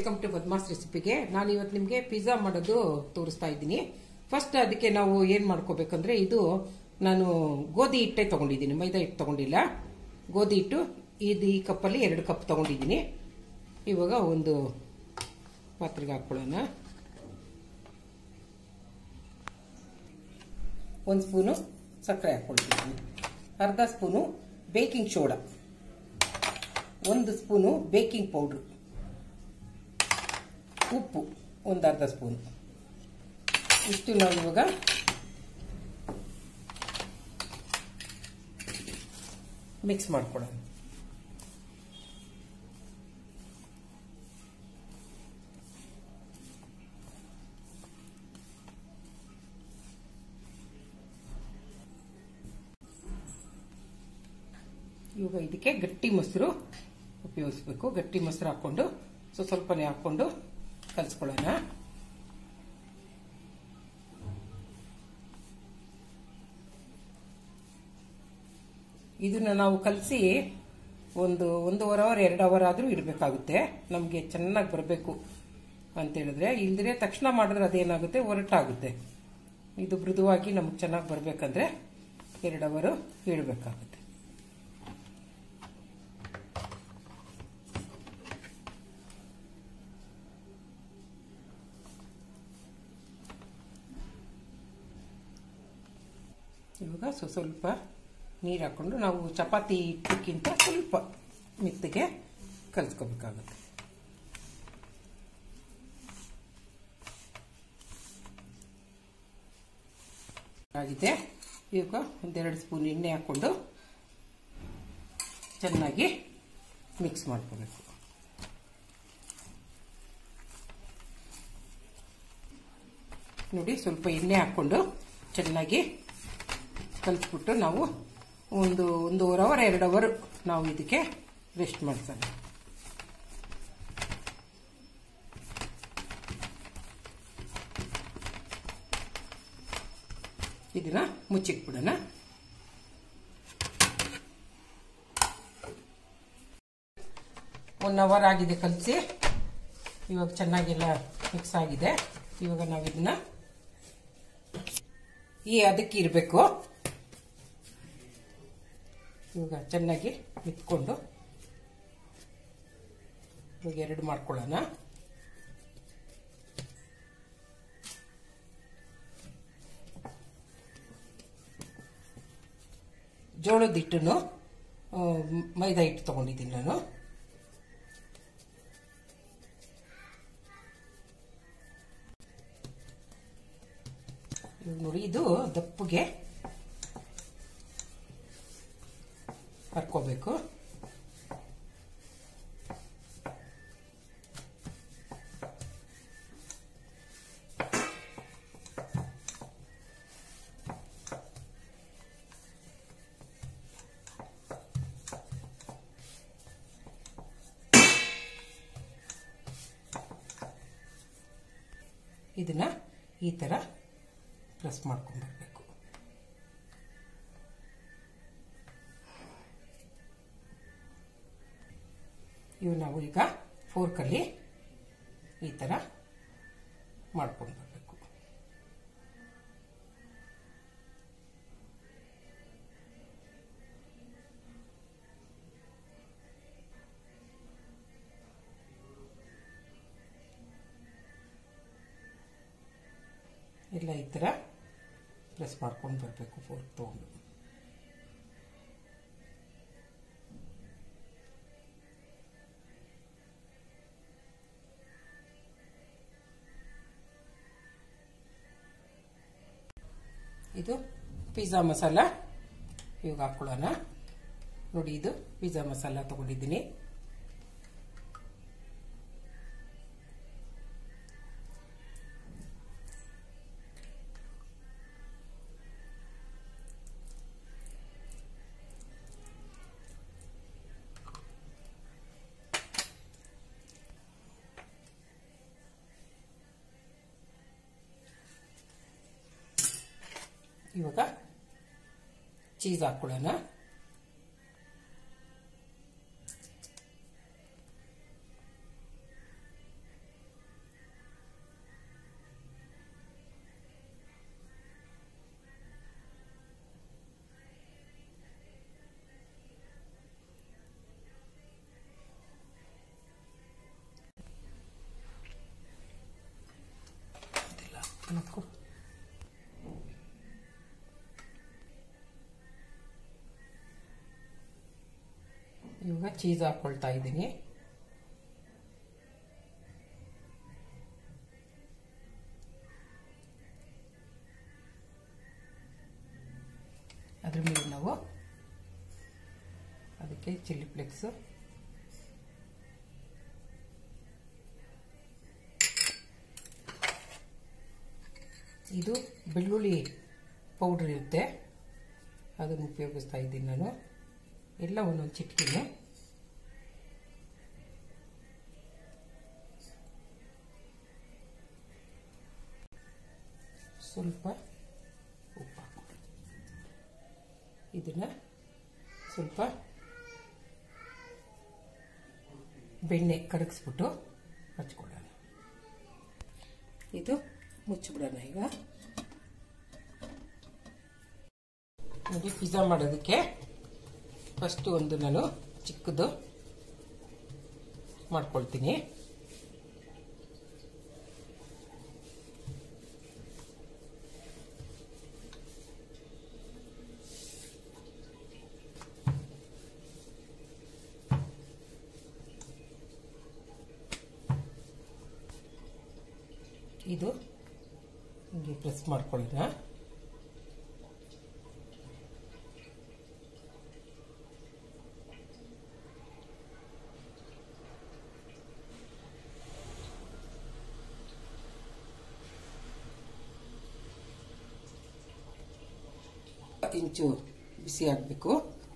Welcome to ಬದ್ಮಾಸ್ ರೆಸಿಪಿಗೆ ನಾನು ಇವತ್ತು ನಿಮಗೆ ಪಿಜ್ಜಾ ಮಾಡೋದು ತೋರಿಸ್ತಾ ಇದ್ದೀನಿ ಫಸ್ಟ್ ಅದಕ್ಕೆ ನಾವು ಏನು ಮಾಡ್ಕೋಬೇಕಂದ್ರೆ ಇದು ನಾನು ಗೋಧಿ ಹಿಟ್ಟೆ ತಗೊಂಡಿದ್ದೀನಿ ಮೈದಾ ಹಿಟ್ಟು ತಗೊಂಡಿಲ್ಲ ಗೋಧಿ ಹಿಟ್ಟು ಇದು ಈ ಕಪ್ಪಲ್ಲಿ ಎರಡು ಕಪ್ ತಗೊಂಡಿದ್ದೀನಿ ಇವಾಗ ಒಂದು ಪಾತ್ರೆಗೆ ಹಾಕ್ಕೊಳ್ಳೋಣ ಒಂದು ಸ್ಪೂನು ಸಕ್ಕರೆ ಹಾಕ್ಕೊಳ್ತಿದ್ದೀನಿ ಅರ್ಧ ಸ್ಪೂನು ಬೇಕಿಂಗ್ ಸೋಡಾ ಒಂದು ಸ್ಪೂನು ಬೇಕಿಂಗ್ ಪೌಡ್ರು ಉಪ್ಪು ಒಂದು ಅರ್ಧ ಸ್ಪೂನ್ ಇಷ್ಟು ನಾವು ಇವಾಗ ಮಿಕ್ಸ್ ಮಾಡ್ಕೊಳ್ಳೋಣ ಇವಾಗ ಇದಕ್ಕೆ ಗಟ್ಟಿ ಮೊಸರು ಉಪಯೋಗಿಸ್ಬೇಕು ಗಟ್ಟಿ ಮೊಸರು ಹಾಕೊಂಡು ಸೊ ಸ್ವಲ್ಪನೇ ಹಾಕೊಂಡು ಕಲಿಸ್ಕೊಳ್ಳೋಣ ಇದನ್ನ ನಾವು ಕಲಸಿ ಒಂದು ಒಂದೂವರೆ ಅವರ್ ಎರಡು ಅವರ್ ಆದರೂ ಇಡಬೇಕಾಗುತ್ತೆ ನಮಗೆ ಚೆನ್ನಾಗಿ ಬರಬೇಕು ಅಂತ ಹೇಳಿದ್ರೆ ಇಲ್ದಿರೆ ತಕ್ಷಣ ಮಾಡಿದ್ರೆ ಅದೇನಾಗುತ್ತೆ ಒರಟಾಗುತ್ತೆ ಇದು ಮೃದುವಾಗಿ ನಮಗೆ ಚೆನ್ನಾಗಿ ಬರಬೇಕಂದ್ರೆ ಎರಡು ಅವರು ಇಡಬೇಕಾಗುತ್ತೆ ಇವಾಗ ಸ್ವ ಸ್ವಲ್ಪ ನೀರು ಹಾಕ್ಕೊಂಡು ನಾವು ಚಪಾತಿ ಹಿಟ್ಟಕ್ಕಿಂತ ಸ್ವಲ್ಪ ಮೆತ್ತಗೆ ಕಲಿಸ್ಕೋಬೇಕಾಗುತ್ತೆ ಆಗಿದೆ ಇವಾಗ ಒಂದೆರಡು ಸ್ಪೂನ್ ಎಣ್ಣೆ ಹಾಕ್ಕೊಂಡು ಚೆನ್ನಾಗಿ ಮಿಕ್ಸ್ ಮಾಡ್ಕೋಬೇಕು ನೋಡಿ ಸ್ವಲ್ಪ ಎಣ್ಣೆ ಹಾಕ್ಕೊಂಡು ಚೆನ್ನಾಗಿ ಕಲಿಸ್ಬಿಟ್ಟು ನಾವು ಒಂದು ಒಂದೂವರೆ ಅವರ್ ಎರಡು ಅವರ್ ನಾವು ಇದಕ್ಕೆ ರೆಸ್ಟ್ ಮಾಡ್ಸೋಣ ಇದನ್ನ ಮುಚ್ಚಿಟ್ಬಿಡೋಣ ಒನ್ ಅವರ್ ಆಗಿದೆ ಕಲಸಿ ಇವಾಗ ಚೆನ್ನಾಗೆಲ್ಲ ಮಿಕ್ಸ್ ಆಗಿದೆ ಇವಾಗ ನಾವು ಇದನ್ನ ಈ ಅದಕ್ಕೆ ಇರಬೇಕು ಇವಾಗ ಚೆನ್ನಾಗಿ ಇಟ್ಕೊಂಡು ಇವಾಗ ಎರಡು ಮಾಡ್ಕೊಳ್ಳೋಣ ಜೋಳದ ಹಿಟ್ಟನ್ನು ಮೈದಾ ಹಿಟ್ಟು ತಗೊಂಡಿದ್ದೀನಿ ನಾನು ನೋಡಿ ಇದು ದಪ್ಪಗೆ ಹರ್ಕೋಬೇಕು ಇದನ್ನ ಈ ತರ ಪ್ರೆಸ್ ಮಾಡ್ಕೊಂಡ್ಬರ್ಬೇಕು ಇವು ನಾವು ಈಗ ಫೋರ್ಕಲ್ಲಿ ಈ ಥರ ಮಾಡ್ಕೊಂಡು ಬರಬೇಕು ಎಲ್ಲ ಈ ಥರ ಪ್ರೆಸ್ ಮಾಡ್ಕೊಂಡು ಬರಬೇಕು ಫೋರ್ಕ್ ತೊಗೊಂಡು ಇದು ಪಿಜ್ಜಾ ಮಸಾಲ ಇವಾಗ ಹಾಕೊಳ್ಳೋಣ ನೋಡಿ ಇದು ಪಿಜ್ಜಾ ಮಸಾಲ ತಗೊಂಡಿದ್ದೀನಿ ಇವಾಗ ಚೀಸ್ ಹಾಕೊಳ್ಳೋಣ ಹಾಕು. ಇವಾಗ ಚೀಸ್ ಹಾಕ್ಕೊಳ್ತಾ ಇದ್ದೀನಿ ಅದ್ರ ಮೇಲೆ ನಾವು ಅದಕ್ಕೆ ಚಿಲ್ಲಿ ಫ್ಲೇಕ್ಸು ಇದು ಬೆಳ್ಳುಳ್ಳಿ ಪೌಡ್ರ್ ಇರುತ್ತೆ ಅದನ್ನು ಉಪಯೋಗಿಸ್ತಾ ಇದ್ದೀನಿ ನಾನು ಎಲ್ಲ ಒಂದೊಂದು ಚಿಟಿಕೆನೆ ಸ್ವಲ್ಪ ಉಪ್ಪು ಹಾಕು ಇದನ್ನು ಸ್ವಲ್ಪ ಬೆಣ್ಣೆ ಕರಗಿಸ್ಬಿಟ್ಟು ಹಚ್ಕೊಳ್ಳೋಣ ಇದು ಮುಚ್ಚಿಬಿಡೋಣ ಈಗ ನೋಡಿ ಪಿಜ್ಜಾ ಮಾಡೋದಕ್ಕೆ ಫಸ್ಟ್ ಒಂದು ನಾನು ಚಿಕ್ಕದು ಮಾಡ್ಕೊಳ್ತೀನಿ ಇದು ಹಿಂಗೆ ಪ್ರೆಸ್ ಮಾಡ್ಕೊಳ್ಳೋಣ ಇಂಚು ಬಿಸಿ ಆಗಬೇಕು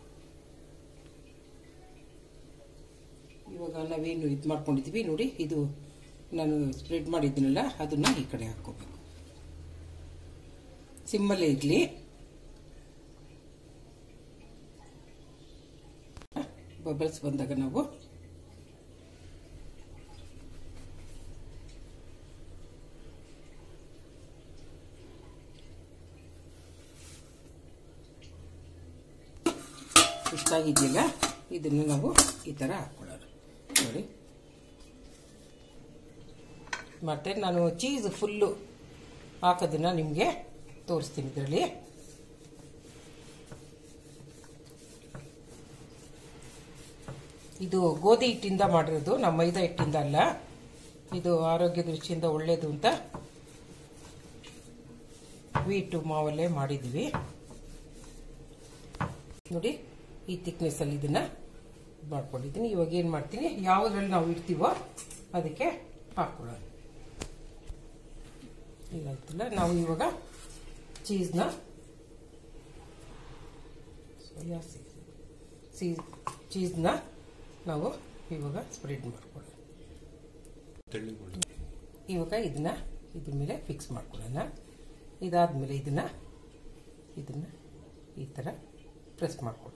ಇವಾಗ ನಾವೇನು ಇದು ಮಾಡ್ಕೊಂಡಿದ್ವಿ ನೋಡಿ ಇದು ನಾನು ಸ್ಪ್ರೆಡ್ ಮಾಡಿದ್ದೀನಲ್ಲ ಅದನ್ನ ಈ ಕಡೆ ಹಾಕ್ಕೋಬೇಕು ಸಿಮ್ಮಲ್ಲೇ ಇರಲಿ ಬಬಲ್ಸ್ ಬಂದಾಗ ನಾವು ಇಷ್ಟಾಗಿದೆಯಲ್ಲ ಇದನ್ನು ನಾವು ಈ ಥರ ಹಾಕ್ಕೊಳ್ಳೋಣ ನೋಡಿ ಮತ್ತು ನಾನು ಚೀಸ್ ಫುಲ್ಲು ಹಾಕೋದನ್ನ ನಿಮಗೆ ತೋರಿಸ್ತೀನಿ ಇದರಲ್ಲಿ ಇದು ಗೋಧಿ ಹಿಟ್ಟಿಂದ ಮಾಡಿರೋದು ನಮ್ಮ ಮೈದಾ ಹಿಟ್ಟಿಂದ ಅಲ್ಲ ಇದು ಆರೋಗ್ಯದ ದೃಷ್ಟಿಯಿಂದ ಒಳ್ಳೆಯದು ಅಂತ ವೀಟು ಮಾವಲ್ಲೇ ಮಾಡಿದ್ವಿ ನೋಡಿ ಈ ಥಿಕ್ನೆಸ್ ಅಲ್ಲಿ ಇದನ್ನ ಮಾಡ್ಕೊಂಡಿದ್ದೀನಿ ಇವಾಗ ಏನು ಮಾಡ್ತೀನಿ ಯಾವುದ್ರಲ್ಲಿ ನಾವು ಇಡ್ತೀವೋ ಅದಕ್ಕೆ ಹಾಕೊಳ್ಳೋಣ ಈಗಾಯ್ತಲ್ಲ ನಾವು ಇವಾಗ ಚೀಸ್ನ ಸೋಯಾ ಚೀಸ್ ಚೀಸ್ನ ನಾವು ಇವಾಗ ಸ್ಪ್ರೆಡ್ ಮಾಡ್ಕೊಳ್ಳೋಣ ಇವಾಗ ಇದನ್ನ ಇದ್ರ ಮೇಲೆ ಫಿಕ್ಸ್ ಮಾಡ್ಕೊಳ್ಳೋಣ ಇದಾದ್ಮೇಲೆ ಇದನ್ನ ಇದನ್ನ ಈ ಥರ ಪ್ರೆಸ್ ಮಾಡ್ಕೊಳ್ಳೋಣ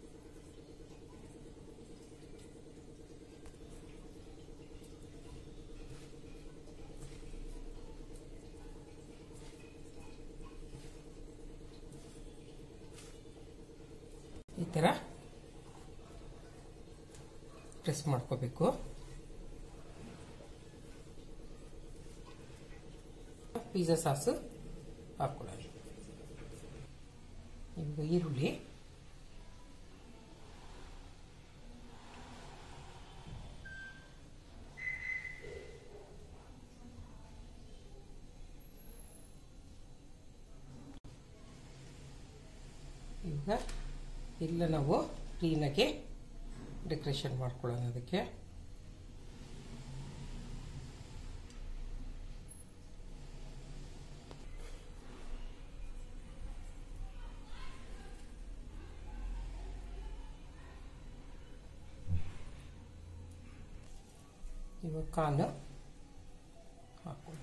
ಈ ಥರ ಪ್ರೆಸ್ ಮಾಡ್ಕೋಬೇಕು ಪಿಜ್ಜಾ ಸಾಸು ಹಾಕ್ಕೊಳ್ಳೋಣ ಈಗ ಈರುಳ್ಳಿ ಈಗ ಇಲ್ಲ ನಾವು ಕ್ಲೀನಾಗಿ ಡೆಕೋರೇಷನ್ ಮಾಡ್ಕೊಳ್ಳೋಣ ಅದಕ್ಕೆ ಇವಾಗ ಕಾಲು ಹಾಕೊಳ್ಳಿ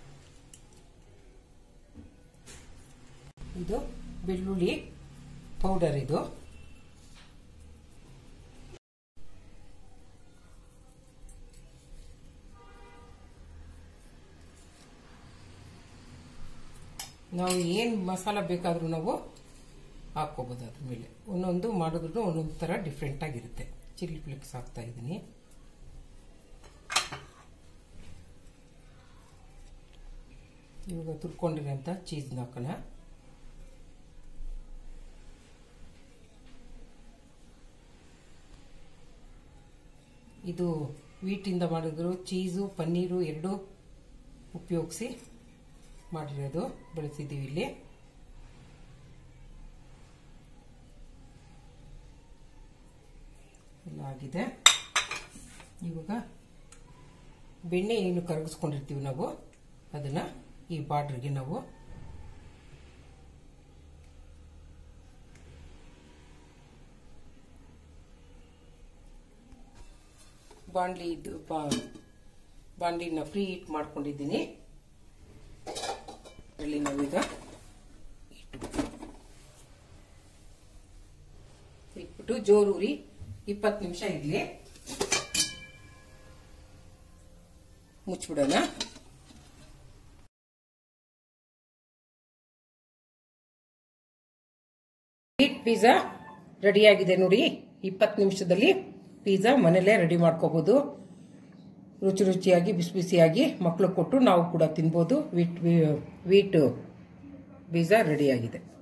ಇದು ಬೆಳ್ಳುಳ್ಳಿ ಪೌಡರ್ ಇದು ನಾವು ಏನು ಮಸಾಲ ಬೇಕಾದರೂ ನಾವು ಹಾಕ್ಕೋಬೋದು ಅದ್ರ ಮೇಲೆ ಒಂದೊಂದು ಮಾಡಿದ್ರು ಒಂದೊಂದು ಥರ ಡಿಫ್ರೆಂಟ್ ಆಗಿರುತ್ತೆ ಚಿಲ್ಲಿ ಫ್ಲೇಕ್ಸ್ ಹಾಕ್ತಾ ಇದ್ದೀನಿ ಇವಾಗ ತುರ್ಕೊಂಡಿರೋಂಥ ಚೀಸ್ನ ಹಾಕೋಣ ಇದು ವೀಟಿಂದ ಮಾಡಿದ್ರು ಚೀಸು ಪನ್ನೀರು ಎರಡು ಉಪಯೋಗಿಸಿ ಮಾಡಿರೋದು ಬಳಸಿದ್ದೀವಿ ಇಲ್ಲಿ ಎಲ್ಲ ಆಗಿದೆ ಇವಾಗ ಬೆಣ್ಣೆ ಏನು ಕರಗಿಸ್ಕೊಂಡಿರ್ತೀವಿ ನಾವು ಅದನ್ನ ಈ ಬಾರ್ಡ್ರಿಗೆ ನಾವು ಬಾಂಡ್ಲಿ ಇದು ಬಾಂಡ್ಲಿನ ಫ್ರೀ ಹೀಟ್ ಮಾಡ್ಕೊಂಡಿದ್ದೀನಿ ಅದರಲ್ಲಿ ನಾವೀಗ ಇಟ್ಬಿಟ್ಟು ಜೋರೂರಿ ಇಪ್ಪತ್ತು ನಿಮಿಷ ಇರಲಿ ಮುಚ್ಚಿಬಿಡೋಣ ಸ್ವೀಟ್ ಪಿಜ್ಜಾ ರೆಡಿಯಾಗಿದೆ ನೋಡಿ ಇಪ್ಪತ್ತು ನಿಮಿಷದಲ್ಲಿ ಪಿಜ್ಜಾ ಮನೇಲೇ ರೆಡಿ ಮಾಡ್ಕೋಬಹುದು ರುಚಿ ರುಚಿಯಾಗಿ ಬಿಸಿ ಬಿಸಿಯಾಗಿ ಮಕ್ಕಳು ಕೊಟ್ಟು ನಾವು ಕೂಡ ತಿನ್ಬೋದು ವೀಟ್ ವೀಟ್ ಪಿಜ್ಜಾ ರೆಡಿಯಾಗಿದೆ